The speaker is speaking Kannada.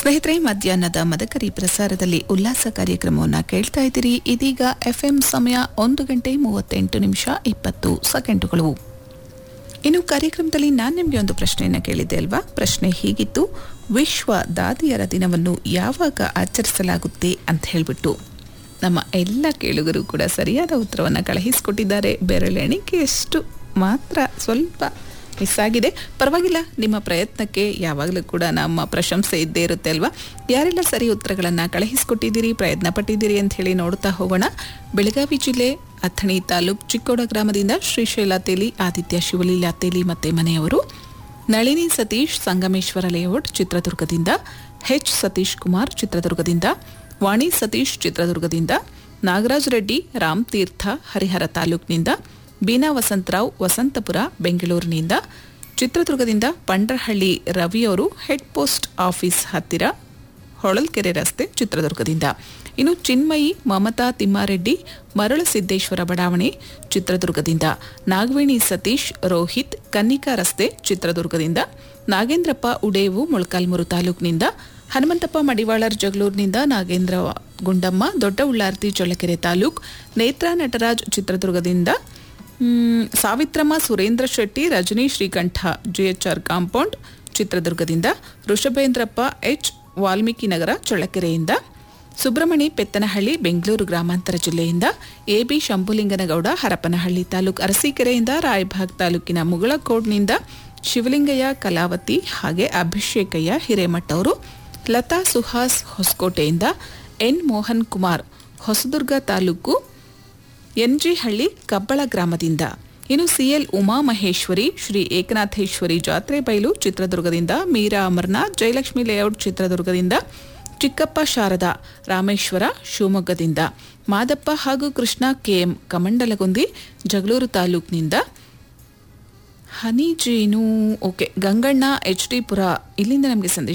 ಸ್ನೇಹಿತರೆ ಮಧ್ಯಾಹ್ನದ ಮದಕರಿ ಪ್ರಸಾರದಲ್ಲಿ ಉಲ್ಲಾಸ ಕಾರ್ಯಕ್ರಮವನ್ನು ಕೇಳ್ತಾ ಇದ್ದೀರಿ ಇದೀಗ ಎಫ್ಎಂ ಸಮಯ ಒಂದು ಗಂಟೆ ಮೂವತ್ತೆಂಟು ನಿಮಿಷ ಇಪ್ಪತ್ತು ಸೆಕೆಂಡುಗಳು ಇನ್ನು ಕಾರ್ಯಕ್ರಮದಲ್ಲಿ ನಾನು ನಿಮಗೆ ಒಂದು ಪ್ರಶ್ನೆಯನ್ನು ಕೇಳಿದ್ದೆ ಅಲ್ವಾ ಪ್ರಶ್ನೆ ಹೀಗಿತ್ತು ವಿಶ್ವ ದಾದಿಯರ ದಿನವನ್ನು ಯಾವಾಗ ಆಚರಿಸಲಾಗುತ್ತೆ ಅಂತ ಹೇಳಿಬಿಟ್ಟು ನಮ್ಮ ಎಲ್ಲ ಕೇಳುಗರು ಕೂಡ ಸರಿಯಾದ ಉತ್ತರವನ್ನು ಕಳುಹಿಸಿಕೊಟ್ಟಿದ್ದಾರೆ ಬೆರಳೆಣಿಕೆಯಷ್ಟು ಮಾತ್ರ ಸ್ವಲ್ಪ ಮಿಸ್ ಆಗಿದೆ ಪರವಾಗಿಲ್ಲ ನಿಮ್ಮ ಪ್ರಯತ್ನಕ್ಕೆ ಯಾವಾಗಲೂ ಕೂಡ ನಮ್ಮ ಪ್ರಶಂಸೆ ಇದ್ದೇ ಇರುತ್ತೆ ಅಲ್ವಾ ಯಾರೆಲ್ಲ ಸರಿ ಉತ್ತರಗಳನ್ನು ಕಳುಹಿಸಿಕೊಟ್ಟಿದ್ದೀರಿ ಪ್ರಯತ್ನ ಪಟ್ಟಿದ್ದೀರಿ ಅಂತ ಹೇಳಿ ನೋಡ್ತಾ ಹೋಗೋಣ ಬೆಳಗಾವಿ ಜಿಲ್ಲೆ ಅಥಣಿ ತಾಲೂಕ್ ಚಿಕ್ಕೋಡ ಗ್ರಾಮದಿಂದ ಶ್ರೀಶೈಲ ತೇಲಿ ಆದಿತ್ಯ ಶಿವಲೀಲಾ ತೇಲಿ ಮತ್ತೆ ಮನೆಯವರು ನಳಿನಿ ಸತೀಶ್ ಸಂಗಮೇಶ್ವರ ಲೇಔಟ್ ಚಿತ್ರದುರ್ಗದಿಂದ ಎಚ್ ಸತೀಶ್ ಕುಮಾರ್ ಚಿತ್ರದುರ್ಗದಿಂದ ವಾಣಿ ಸತೀಶ್ ಚಿತ್ರದುರ್ಗದಿಂದ ನಾಗರಾಜ್ ರೆಡ್ಡಿ ರಾಮ್ ತೀರ್ಥ ಹರಿಹರ ತಾಲೂಕಿನಿಂದ ಬೀನಾ ವಸಂತರಾವ್ ವಸಂತಪುರ ಬೆಂಗಳೂರಿನಿಂದ ಚಿತ್ರದುರ್ಗದಿಂದ ಪಂಡ್ರಹಳ್ಳಿ ರವಿಯವರು ಹೆಡ್ ಪೋಸ್ಟ್ ಆಫೀಸ್ ಹತ್ತಿರ ಹೊಳಲ್ಕೆರೆ ರಸ್ತೆ ಚಿತ್ರದುರ್ಗದಿಂದ ಇನ್ನು ಚಿನ್ಮಯಿ ಮಮತಾ ತಿಮ್ಮಾರೆಡ್ಡಿ ಮರಳಸಿದ್ದೇಶ್ವರ ಬಡಾವಣೆ ಚಿತ್ರದುರ್ಗದಿಂದ ನಾಗವೇಣಿ ಸತೀಶ್ ರೋಹಿತ್ ಕನ್ನಿಕಾ ರಸ್ತೆ ಚಿತ್ರದುರ್ಗದಿಂದ ನಾಗೇಂದ್ರಪ್ಪ ಉಡೇವು ಮೊಳಕಾಲ್ಮೂರು ತಾಲೂಕಿನಿಂದ ಹನುಮಂತಪ್ಪ ಮಡಿವಾಳರ್ ಜಗಳೂರಿನಿಂದ ನಾಗೇಂದ್ರ ಗುಂಡಮ್ಮ ದೊಡ್ಡ ಉಳ್ಳಾರ್ತಿ ಚಳ್ಳಕೆರೆ ತಾಲೂಕ್ ನೇತ್ರಾ ನಟರಾಜ್ ಚಿತ್ರದುರ್ಗದಿಂದ ಮ್, ಸಾವಿತ್ರಮ್ಮ ಸುರೇಂದ್ರ ಶೆಟ್ಟಿ ರಜನಿ ಶ್ರೀಕಂಠ ಜಿಎಚ್ಆರ್ ಕಾಂಪೌಂಡ್ ಚಿತ್ರದುರ್ಗದಿಂದ ಋಷಭೇಂದ್ರಪ್ಪ ಎಚ್ ವಾಲ್ಮೀಕಿ ನಗರ ಚಳ್ಳಕೆರೆಯಿಂದ ಸುಬ್ರಮಣಿ ಪೆತ್ತನಹಳ್ಳಿ ಬೆಂಗಳೂರು ಗ್ರಾಮಾಂತರ ಜಿಲ್ಲೆಯಿಂದ ಎಬಿ ಶಂಭುಲಿಂಗನಗೌಡ ಹರಪನಹಳ್ಳಿ ತಾಲೂಕು ಅರಸೀಕೆರೆಯಿಂದ ರಾಯಭಾಗ್ ತಾಲೂಕಿನ ಮುಗಳಕೋಡ್ನಿಂದ ಶಿವಲಿಂಗಯ್ಯ ಕಲಾವತಿ ಹಾಗೆ ಅಭಿಷೇಕಯ್ಯ ಹಿರೇಮಠ್ ಅವರು ಲತಾ ಸುಹಾಸ್ ಹೊಸಕೋಟೆಯಿಂದ ಎನ್ ಮೋಹನ್ ಕುಮಾರ್ ಹೊಸದುರ್ಗ ತಾಲೂಕು ಎನ್ಜಿಹಳ್ಳಿ ಕಬ್ಬಳ ಗ್ರಾಮದಿಂದ ಇನ್ನು ಸಿಎಲ್ ಉಮಾಮಹೇಶ್ವರಿ ಶ್ರೀ ಏಕನಾಥೇಶ್ವರಿ ಜಾತ್ರೆ ಬಯಲು ಚಿತ್ರದುರ್ಗದಿಂದ ಮೀರಾ ಅಮರ್ನಾಥ್ ಜಯಲಕ್ಷ್ಮಿ ಲೇಔಟ್ ಚಿತ್ರದುರ್ಗದಿಂದ ಚಿಕ್ಕಪ್ಪ ಶಾರದಾ ರಾಮೇಶ್ವರ ಶಿವಮೊಗ್ಗದಿಂದ ಮಾದಪ್ಪ ಹಾಗೂ ಕೃಷ್ಣ ಕೆಎಂ ಕಮಂಡಲಗುಂದಿ ಜಗಳೂರು ತಾಲೂಕಿನಿಂದ ಹನಿ ಜೇನು ಓಕೆ ಗಂಗಣ್ಣ ಎಚ್ ಡಿ ಪುರ ಇಲ್ಲಿಂದ ನಮಗೆ ಸಂದೇಶ